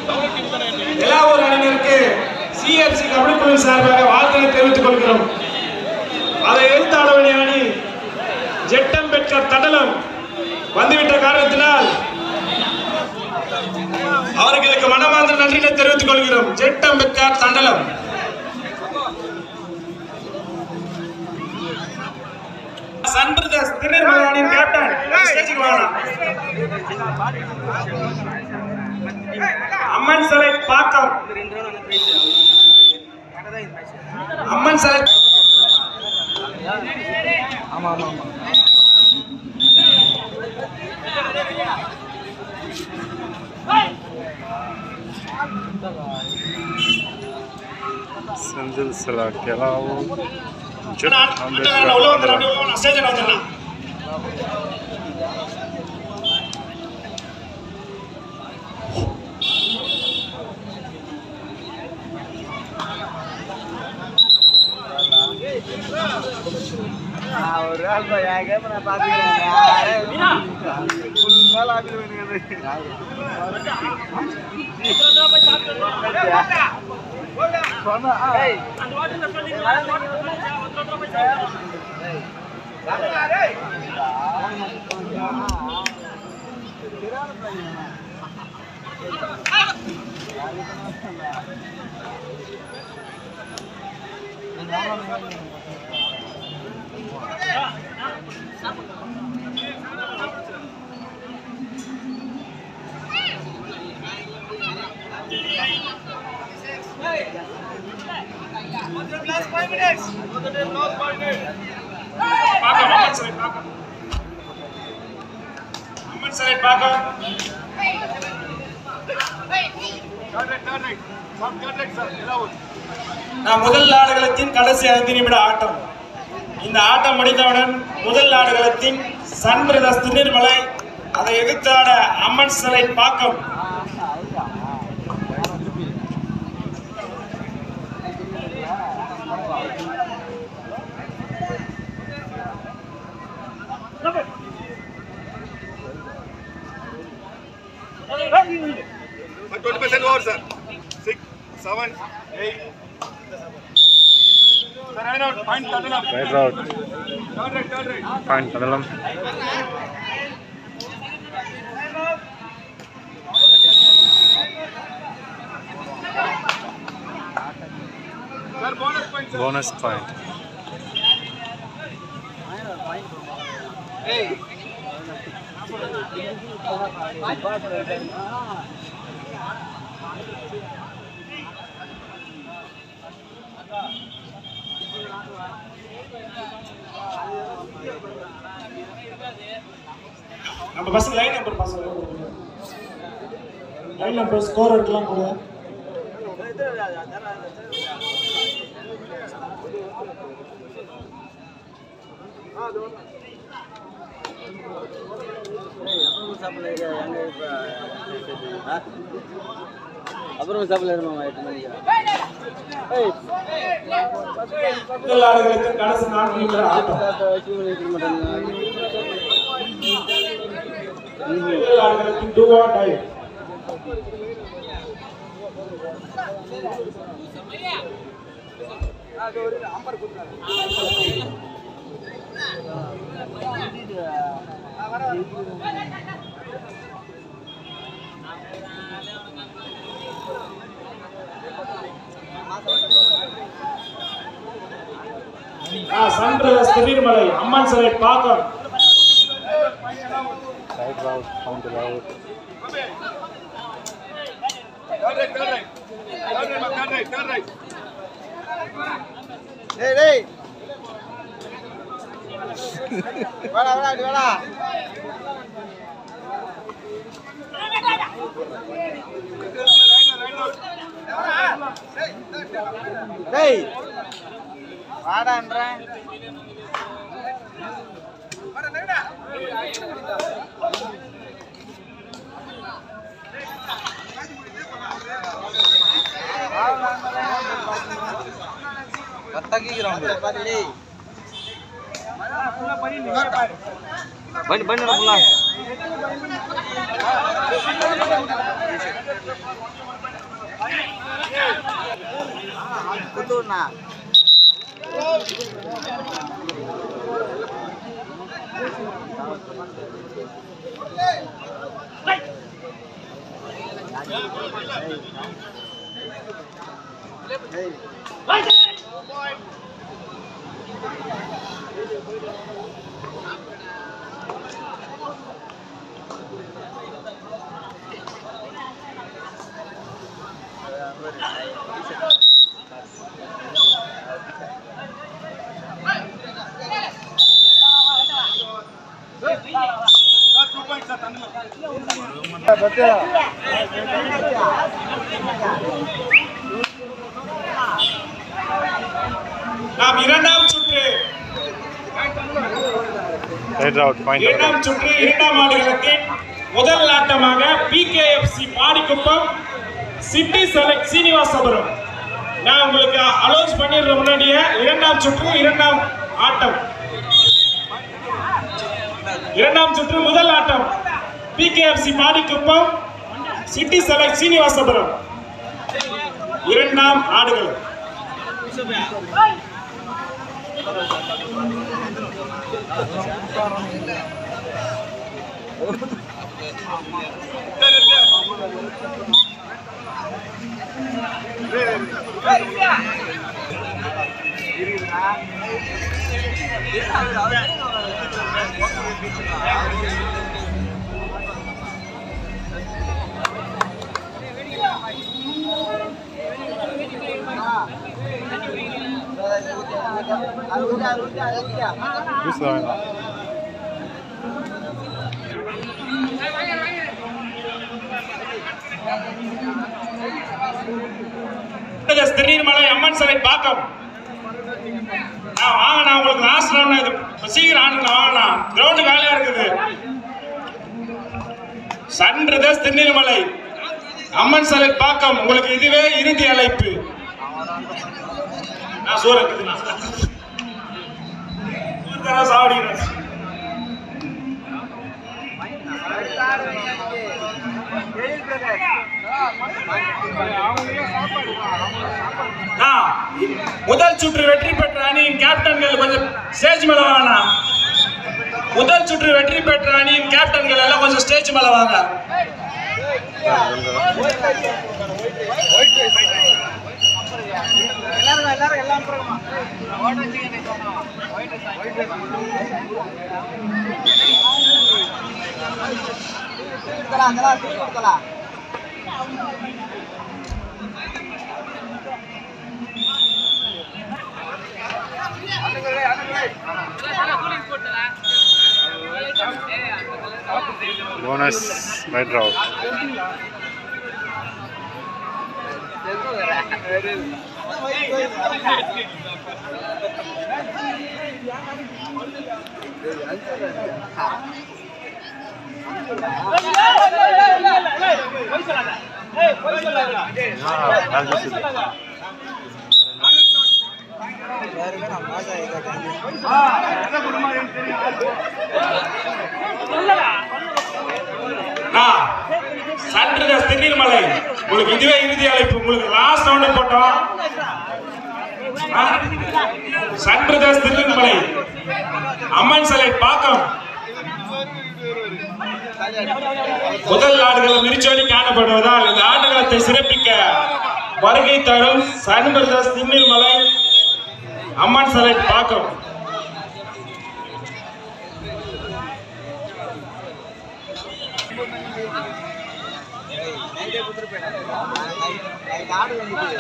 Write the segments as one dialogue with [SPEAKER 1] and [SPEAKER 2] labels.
[SPEAKER 1] எல்லாவூர் அணியினருக்கு சிஎஃப்சி கபடி குழு சார்பாக வாழ்த்துக்களை தெரிவித்துக் கொள்கிறோம் அதை எதிர்த்து ஆட வேண்டிய அணி ஜெட்டம் பெட்கர் தடலம் வந்துவிட்ட காரணத்தினால் அவர்களுக்கு மனமார்ந்த நன்றிகளை தெரிவித்துக் கொள்கிறோம் ஜெட்டம் பெட்கர் தண்டலம் சன் பிரதர்ஸ் திருநெல்வேலி அணியின் கேப்டன் ஸ்டேஜுக்கு வாங்கலாம் அம்மன் சிலை பாக்கம் அம்மன் சிலை
[SPEAKER 2] Sendil Sela Kelau Jet
[SPEAKER 1] உள்ள வந்துடுறேன், உள்ள வந்துடுறேன், ஸ்டேஜில் வந்துடலாம்
[SPEAKER 3] ஒரு ஆள் போய் என் கேம் நான் பாத்துக்கிறேன் உன்னால ஆப்பிள்
[SPEAKER 1] பாக்கம் அம்மன் சிலை பாக்கம் அம்மன் சிலை பாக்கம் நான் முதல் ஆடுகளத்தின் கடைசி ஐந்து நிமிட ஆட்டம் இந்த ஆட்டம் முடிந்தவுடன் முதல் ஆடுகளத்தின் சன் பிரதர்ஸ் திருநெல்மலை அதை எதிர்த்தாட அம்மன் சிலை பாக்கம்
[SPEAKER 4] Twenty percent over, sir. Six, seven, eight. Sir, I know. Point turtle up.
[SPEAKER 2] Right route
[SPEAKER 4] Turn right, turn right.
[SPEAKER 2] Point Kadalam
[SPEAKER 4] Sir, bonus point, sir.
[SPEAKER 2] Bonus point
[SPEAKER 1] நம்ம பசங்க லைன் நம்பர் பசங்க line number score இருக்கலாம் கூட
[SPEAKER 3] அப்புறம் சாப்பிடல இருமாமா எட்டு மணிக்கு
[SPEAKER 1] முதல் ஆடுகளத்தின் கடைசி நான்கு நிமிட ஆட்டம் முதல் ஆடுகளத்தின் டூ ஆர் டை ஆ, சன் பிரதர்ஸ் திருநீர்மலை அம்மன் சிலை பாக்கம்
[SPEAKER 2] Right route Point route
[SPEAKER 4] Turn right, turn right. Turn right, turn right, turn right.
[SPEAKER 3] டேய் டேய் வாடா வாடா இப்படி வாடா டேய் வாடான்றேன் பண்ணு பண்ணு ஃபுல்லா தூண்ணா
[SPEAKER 1] நாம் இரண்டாம் சுற்று
[SPEAKER 2] ரைட் அவுட் பாயிண்ட்
[SPEAKER 1] இரண்டாம் சுற்று இரண்டாம் ஆடுகளத்தின் முதல் ஆட்டமாக PKFC Padikuppam city select Srinivasapuram நான் உங்களுக்கு அலோன்ஸ் பண்ணிடுற முன்னாடியே இரண்டாம் சுற்று இரண்டாம் ஆட்டம் இரண்டாம் சுற்று முதல் ஆட்டம் PKFC Padikuppam city select Srinivasapuram இரண்டாம் ஆடுகள்
[SPEAKER 2] ஜூஸ் தான் வேணும்
[SPEAKER 1] திருநீர்மலை அம்மன் சிலை பாக்கம் நான் வாங்கண்ணா உங்களுக்கு லாஸ்ட் ரவுண்ட் இது சீக்கிரம் ஆடுங்க வாங்கண்ணா கிரவுண்டு வேலையா இருக்குது சன் பிரதர்ஸ் திருநீர்மலை அம்மன் சிலை பாக்கம் உங்களுக்கு இதுவே இறுதி அழைப்பு நான் சூர இருக்குதுண்ணா சூர சாவடிக்கிறேன் ஆ, முதல் சுற்று வெற்றி பெற்ற அணியின் கேப்டன்கள் கொஞ்சம் ஸ்டேஜ் மேல வாங்க முதல் சுற்று வெற்றி பெற்ற அணியின் கேப்டன்கள் எல்லாம் கொஞ்சம் ஸ்டேஜ் மேல வாங்க
[SPEAKER 3] எல்லாரும் எல்லாரும் எல்லாம் போறோமா கொடுக்கலாம் அதெல்லாம் கொடுக்கலாம்
[SPEAKER 2] போனஸ் ரைட் அவுட் நாலு ஜூஸ் இது
[SPEAKER 3] யாருமே நம்ம மாசா இருக்காது
[SPEAKER 1] ஆ, சன் பிரதர்ஸ் திருநீர்மலை உங்களுக்கு இதுவே இறுதி அழைப்பு உங்களுக்கு லாஸ்ட் ரவுண்ட் போட்டோம் ஆ, சன் பிரதர்ஸ் திருநீர்மலை அம்மன் சிலை பாக்கம் முதல் ஆடுகளம் மிரிச்சோடி காணப்படுவதால் இந்த ஆடுகளத்தை சிறப்பிக்க வருகை தரும் சன் பிரதர்ஸ் திருநீர்மலை அம்மன் சிலை பாக்கம்
[SPEAKER 3] நைட்டே கொடுத்துட்டு போயிட்டாங்க நைட் ஆடு வந்துட்டு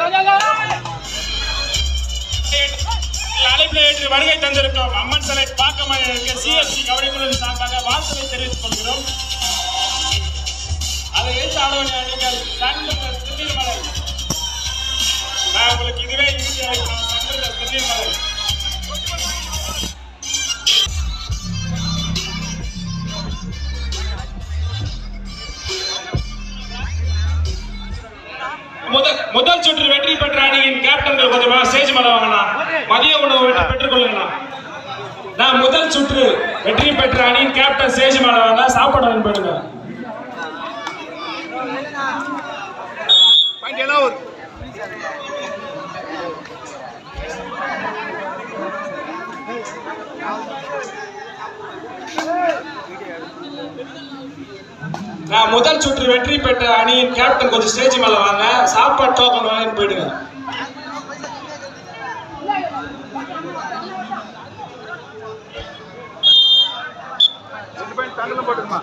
[SPEAKER 1] அழைப்பில் ஏற்று வருகை தந்திருக்கோம் அம்மன் சிலை பாக்கமாக இருக்க சிஎஃப்சி கபடிக்குழு சார்பாக வாழ்த்துக்களை தெரிவித்துக் கொள்கிறோம் அதை ஏற்று ஆடவனை அணிகள் சண்முக திருநீர்மலை நான் உங்களுக்கு இதுவே இறுதி அழைக்கிறோம் சண்முக திருநீர்மலை முதல் முதல் சுற்று வெற்றி பெற்ற அணியின் கேப்டன்கள் கொஞ்சமா ஸ்டேஜ் மேல வாங்கண்ணா மதிய உணவு வெற்றி பெற்றுக் கொள்ளுங்கண்ணா நான் முதல் சுற்று வெற்றி பெற்ற அணியின் கேப்டன் ஸ்டேஜ் மேல வாங்க சாப்பாடு அனுப்பிடுங்க
[SPEAKER 4] Point yellow.
[SPEAKER 1] நான் முதல் சுற்று வெற்றி பெற்ற அணியின் கேப்டன் கொஞ்சம் ஸ்டேஜ் மேல வாங்க சாப்பாடு டோக்கன் வாங்கிட்டு போயிடுங்க
[SPEAKER 4] ரெண்டு பாயிண்ட் தங்கல போட்டுருமா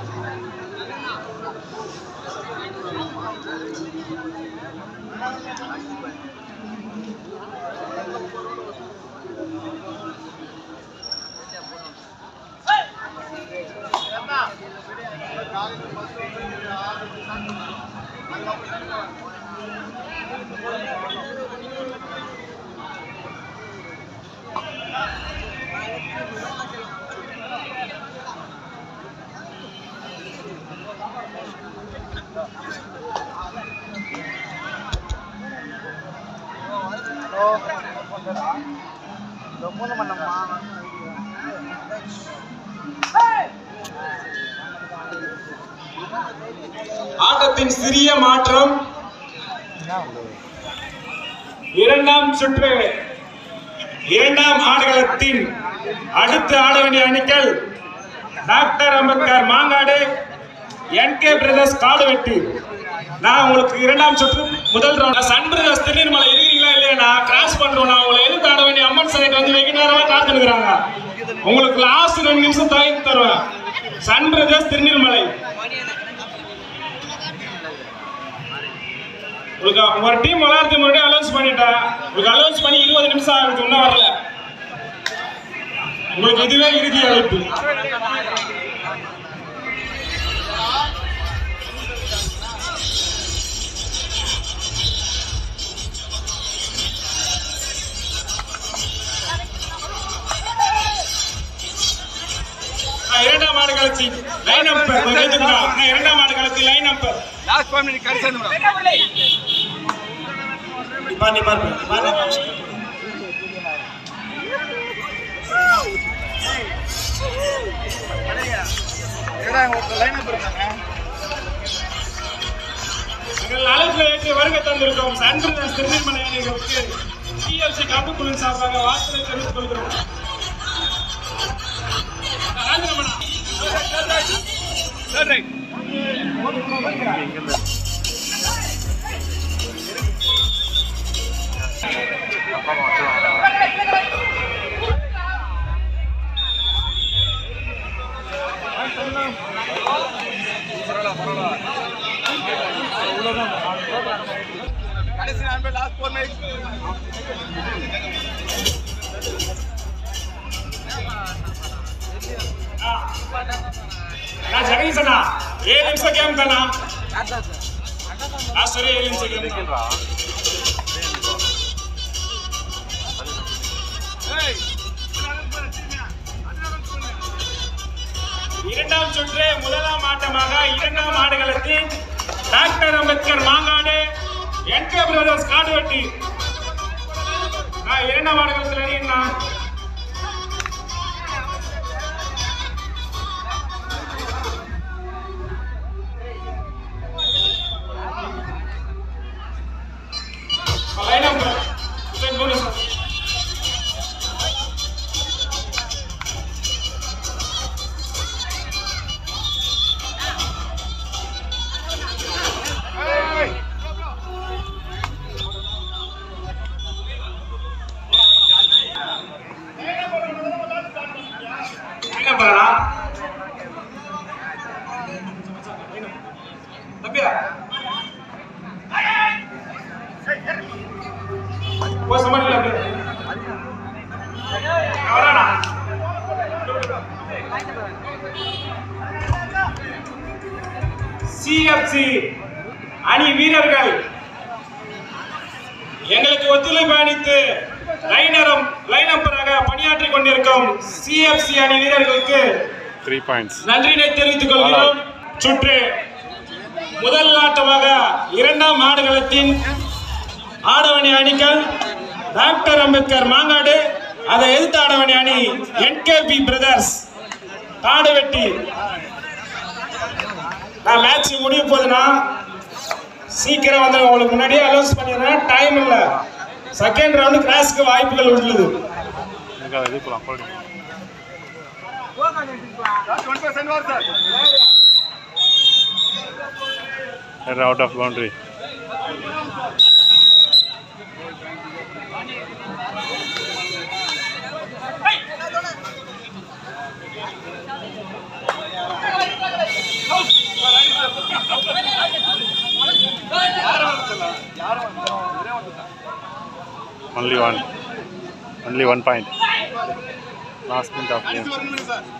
[SPEAKER 3] ரொம்ப பண்ணம்மா
[SPEAKER 1] ஆட்டத்தின் சிறிய மாற்றம் இரண்டாம் சுற்று இரண்டாம் ஆடுகளத்தின் அடுத்த ஆட வேண்டிய அணிகள் doctor Ambedkar Mangadu NK brothers Kaduvetti நான் உங்களுக்கு இரண்டாம் சுற்று முதல் ரவுண்ட் சன் பிரதர்ஸ் திருநெல்மலை இருக்கிறீங்களா இல்லையா நான் கிராஸ் பண்றோம் நான் உங்களை எதிர்த்து ஆட வேண்டிய அம்மன் சிலைக்கு வந்து வெகு நேரமா காத்துனுக்குறாங்க உங்களுக்கு லாஸ்ட் ரெண்டு நிமிஷம் தயங்கி தருவேன் சன் பிரதர்ஸ் திருநெல்மலை உங்களுக்கு ஒரு டீம் விளையாடுறதுக்கு முன்னாடி அலௌன்ஸ் பண்ணிட்டேன் உங்களுக்கு அலௌன்ஸ் பண்ணி இருபது நிமிஷம் ஆகுது இன்னும் வரல உங்களுக்கு இதுவே இறுதி அழைப்பு ஆ, இரண்டாம் ஆடு கழிச்சு லைன் நம்பர் கொஞ்சம் எழுதுங்களா? ஆ, இரண்டாம் ஆடு கழிச்சு line number
[SPEAKER 4] last five minute கடைசி மேடம்
[SPEAKER 1] பாண்டி பாரு பாரு
[SPEAKER 4] ஏடா உங்களுக்கு லைன் அப் இருக்காங்க
[SPEAKER 1] எங்கள் அழைப்பில் ஏற்று வருகை தந்திருக்கோம் சந்திரன் திருநெல்மலை அணிகளுக்கு டிஎல்சி கப்புக்குழு சார்பாக வாழ்த்துறை தெரிவித்துக் கொள்கிறோம் ராஜரமணா
[SPEAKER 4] தேர்ட் ரைட் கடைசி நான் போய் லாஸ்ட் ஃபோர் மினிட்
[SPEAKER 1] நான் ஜெகதீசனா ஏழு நிமிஷம் கேம் தானா ஆ சரி ஏழு நிமிஷம் கேம் தான் இரண்டாம் சுற்று முதலாம் ஆட்டமாக இரண்டாம் ஆடுகளத்தில் doctor Ambedkar Mangadu NK brothers Kaduvetti நான் இரண்டாம் ஆடுகளத்தில் அணியினா line number Hussain bonus line நம்பரா தம்பியா போ சமாளிக்கல அப்படியே அவரானா சிஎஃப்சி அணி வீரர்கள் எங்களுக்கு ஒத்துழைப்பு அளித்து லைனரம் லைன் அம்பராக பணியாற்றிக் கொண்டிருக்கும் சிஎஃப்சி அணி வீரர்களுக்கு
[SPEAKER 2] த்ரீ பாயிண்ட்ஸ்
[SPEAKER 1] நன்றினை தெரிவித்துக் கொள்கிறோம் சுற்று முதல் ஆட்டமாக இரண்டாம் ஆடுகளத்தின் ஆடவணி அணிகள் டாக்டர் அம்பேத்கர் மாங்காடு அதை எதிர்த்து ஆடவணி அணி என்கேபி பிரதர்ஸ் காடு வெட்டி நான் மேட்ச் முடிய போகுதுன்னா சீக்கிரம் வந்து உங்களுக்கு முன்னாடியே அலௌன்ஸ் பண்ணிடுறேன் டைம் இல்லை செகண்ட் ரவுண்டு கிராஸ்க்கு வாய்ப்புகள் உள்ளது
[SPEAKER 2] எனக்கு அதை இது போகலாம் போயிடும்
[SPEAKER 4] லாஸ்ட் ஒன் பர்சன்ட் வார் sir
[SPEAKER 2] They're out of boundary. Only one. Only one point. Last minute of game.
[SPEAKER 4] வரணும் சார்